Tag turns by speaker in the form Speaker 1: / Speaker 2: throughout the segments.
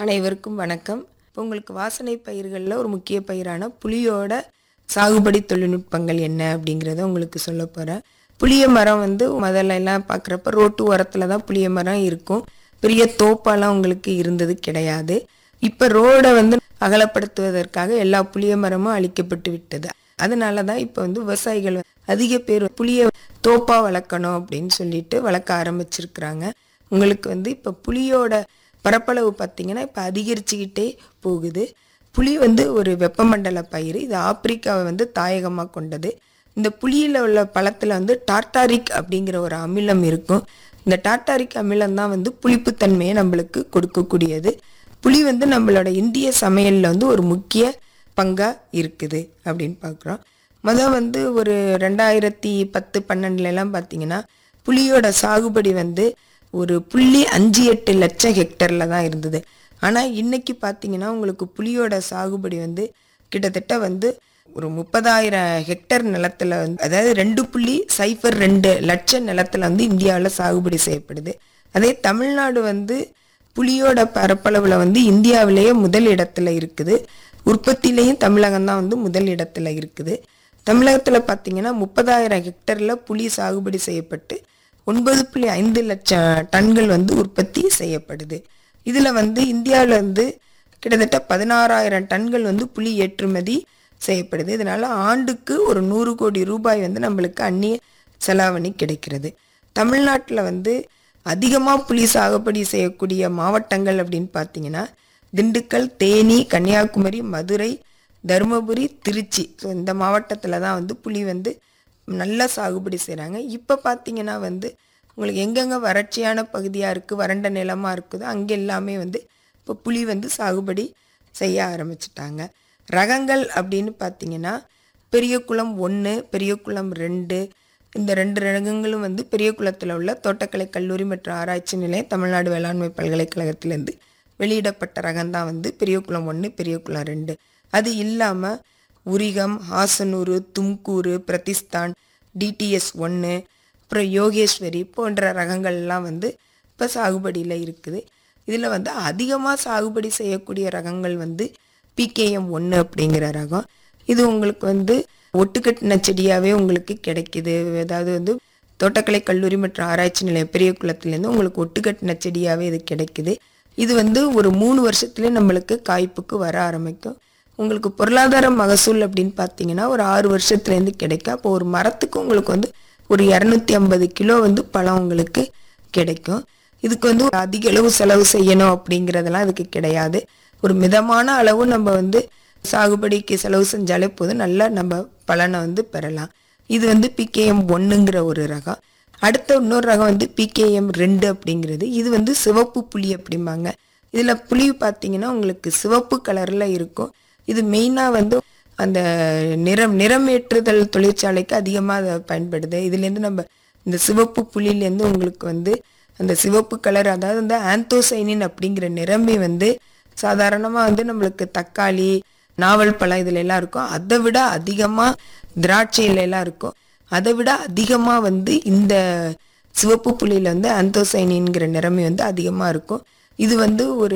Speaker 1: அனைவருக்கும் வணக்கம் இப்போ உங்களுக்கு வாசனை பயிர்களில் ஒரு முக்கிய பயிரான புளியோட சாகுபடி தொழில்நுட்பங்கள் என்ன அப்படிங்கிறத உங்களுக்கு சொல்ல போகிறேன் புளிய மரம் வந்து முதல்ல எல்லாம் பார்க்குறப்ப ரோட்டு ஓரத்தில் தான் புளிய மரம் இருக்கும் பெரிய தோப்பாலாம் உங்களுக்கு இருந்தது கிடையாது இப்போ ரோடை வந்து அகலப்படுத்துவதற்காக எல்லா புளிய மரமும் அழிக்கப்பட்டு விட்டது அதனால தான் இப்போ வந்து விவசாயிகள் அதிக பேர் புளிய தோப்பா வளர்க்கணும் அப்படின்னு சொல்லிட்டு வளர்க்க ஆரம்பிச்சிருக்கிறாங்க உங்களுக்கு வந்து இப்போ புளியோட பரப்பளவு பார்த்தீங்கன்னா இப்போ அதிகரிச்சுக்கிட்டே போகுது புளி வந்து ஒரு வெப்பமண்டல பயிர் இது ஆப்பிரிக்காவை வந்து தாயகமாக கொண்டது இந்த புளியில் உள்ள பழத்தில் வந்து டார்டாரிக் அப்படிங்கிற ஒரு அமிலம் இருக்கும் இந்த டார்டாரிக் அமிலம் தான் வந்து புளிப்புத்தன்மையை நம்மளுக்கு கொடுக்கக்கூடியது புளி வந்து நம்மளோட இந்திய சமையலில் வந்து ஒரு முக்கிய பங்காக இருக்குது அப்படின்னு பார்க்குறோம் மொதல் வந்து ஒரு ரெண்டாயிரத்தி பத்து பன்னெண்டுலலாம் பார்த்தீங்கன்னா புளியோட சாகுபடி வந்து ஒரு புள்ளி அஞ்சு எட்டு லட்சம் ஹெக்டரில் தான் இருந்தது ஆனால் இன்னைக்கு பார்த்தீங்கன்னா உங்களுக்கு புளியோட சாகுபடி வந்து கிட்டத்தட்ட வந்து ஒரு முப்பதாயிரம் ஹெக்டர் நிலத்துல வந்து அதாவது ரெண்டு புள்ளி சைஃபர் ரெண்டு லட்சம் நிலத்துல வந்து இந்தியாவில் சாகுபடி செய்யப்படுது அதே தமிழ்நாடு வந்து புளியோட பரப்பளவில் வந்து இந்தியாவிலேயே முதல் இடத்துல இருக்குது உற்பத்தியிலையும் தமிழகம் தான் வந்து முதல் இடத்துல இருக்குது தமிழகத்தில் பார்த்தீங்கன்னா முப்பதாயிரம் ஹெக்டரில் புளி சாகுபடி செய்யப்பட்டு ஒன்பது புள்ளி ஐந்து லட்சம் டன்கள் வந்து உற்பத்தி செய்யப்படுது இதில் வந்து இந்தியாவில் வந்து கிட்டத்தட்ட பதினாறாயிரம் டன்கள் வந்து புளி ஏற்றுமதி செய்யப்படுது இதனால ஆண்டுக்கு ஒரு நூறு கோடி ரூபாய் வந்து நம்மளுக்கு அந்நிய செலாவணி கிடைக்கிறது தமிழ்நாட்டில் வந்து அதிகமாக புளி சாகுபடி செய்யக்கூடிய மாவட்டங்கள் அப்படின்னு பார்த்தீங்கன்னா திண்டுக்கல் தேனி கன்னியாகுமரி மதுரை தருமபுரி திருச்சி ஸோ இந்த மாவட்டத்தில் தான் வந்து புளி வந்து நல்லா சாகுபடி செய்கிறாங்க இப்போ பார்த்தீங்கன்னா வந்து உங்களுக்கு எங்கெங்கே வறட்சியான பகுதியாக இருக்குது வறண்ட நிலமாக இருக்குதோ அங்கே எல்லாமே வந்து இப்போ புளி வந்து சாகுபடி செய்ய ஆரம்பிச்சிட்டாங்க ரகங்கள் அப்படின்னு பார்த்தீங்கன்னா பெரிய குளம் ஒன்று பெரிய குளம் ரெண்டு இந்த ரெண்டு ரகங்களும் வந்து பெரிய குளத்தில் உள்ள தோட்டக்கலை கல்லூரி மற்றும் ஆராய்ச்சி நிலையம் தமிழ்நாடு வேளாண்மை பல்கலைக்கழகத்திலேருந்து வெளியிடப்பட்ட ரகம் தான் வந்து பெரிய குளம் ஒன்று பெரிய குளம் ரெண்டு அது இல்லாமல் உரிகம் ஹாசனூர் தும்கூர் பிரதிஸ்தான் டிடிஎஸ் ஒன்று அப்புறம் யோகேஸ்வரி போன்ற ரகங்கள்லாம் வந்து இப்போ சாகுபடியில் இருக்குது இதில் வந்து அதிகமாக சாகுபடி செய்யக்கூடிய ரகங்கள் வந்து பிகேஎம் ஒன்று அப்படிங்கிற ரகம் இது உங்களுக்கு வந்து ஒட்டுக்கட்டின செடியாகவே உங்களுக்கு கிடைக்குது அதாவது வந்து தோட்டக்கலை கல்லூரி மற்றும் ஆராய்ச்சி நிலையம் பெரிய குளத்துலேருந்து உங்களுக்கு ஒட்டுக்கட்டின செடியாகவே இது கிடைக்குது இது வந்து ஒரு மூணு வருஷத்துலேயே நம்மளுக்கு காய்ப்புக்கு வர ஆரம்பிக்கும் உங்களுக்கு பொருளாதார மகசூல் அப்படின்னு பார்த்தீங்கன்னா ஒரு ஆறு வருஷத்துலேருந்து கிடைக்கும் அப்போ ஒரு மரத்துக்கு உங்களுக்கு வந்து ஒரு இரநூத்தி ஐம்பது கிலோ வந்து பழம் உங்களுக்கு கிடைக்கும் இதுக்கு வந்து அதிக அளவு செலவு செய்யணும் அப்படிங்கிறதெல்லாம் இதுக்கு கிடையாது ஒரு மிதமான அளவு நம்ம வந்து சாகுபடிக்கு செலவு செஞ்சாலே போதும் நல்லா நம்ம பலனை வந்து பெறலாம் இது வந்து பிகேஎம் ஒன்றுங்கிற ஒரு ரகம் அடுத்த இன்னொரு ரகம் வந்து பிகேஎம் ரெண்டு அப்படிங்கிறது இது வந்து சிவப்பு புளி அப்படிம்பாங்க இதில் புளி பார்த்தீங்கன்னா உங்களுக்கு சிவப்பு கலரில் இருக்கும் இது மெயினாக வந்து அந்த நிறம் நிறமேற்றுதல் தொழிற்சாலைக்கு அதிகமாக அதை பயன்படுது இதுலேருந்து நம்ம இந்த சிவப்பு புளியிலேருந்து உங்களுக்கு வந்து அந்த சிவப்பு கலர் அதாவது இந்த ஆந்தோசைனின் அப்படிங்கிற நிறமே வந்து சாதாரணமாக வந்து நம்மளுக்கு தக்காளி நாவல் பழம் இதுல எல்லாம் இருக்கும் அதை விட அதிகமாக திராட்சையில எல்லாம் இருக்கும் அதை விட அதிகமாக வந்து இந்த சிவப்பு புளியில் வந்து ஆந்தோசைனின்கிற நிறமை வந்து அதிகமாக இருக்கும் இது வந்து ஒரு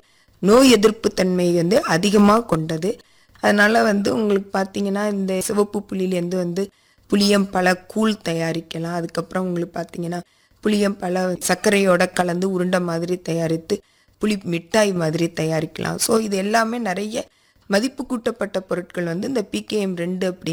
Speaker 1: நோய் எதிர்ப்பு தன்மை வந்து அதிகமாக கொண்டது அதனால வந்து உங்களுக்கு பார்த்தீங்கன்னா இந்த சிவப்பு புளியிலேருந்து வந்து புளியம் பழ கூழ் தயாரிக்கலாம் அதுக்கப்புறம் உங்களுக்கு பார்த்தீங்கன்னா புளியம் பழ சர்க்கரையோட கலந்து உருண்டை மாதிரி தயாரித்து புளி மிட்டாய் மாதிரி தயாரிக்கலாம் ஸோ இது எல்லாமே நிறைய மதிப்பு கூட்டப்பட்ட பொருட்கள் வந்து இந்த பிகேஎம் ரெண்டு அப்படி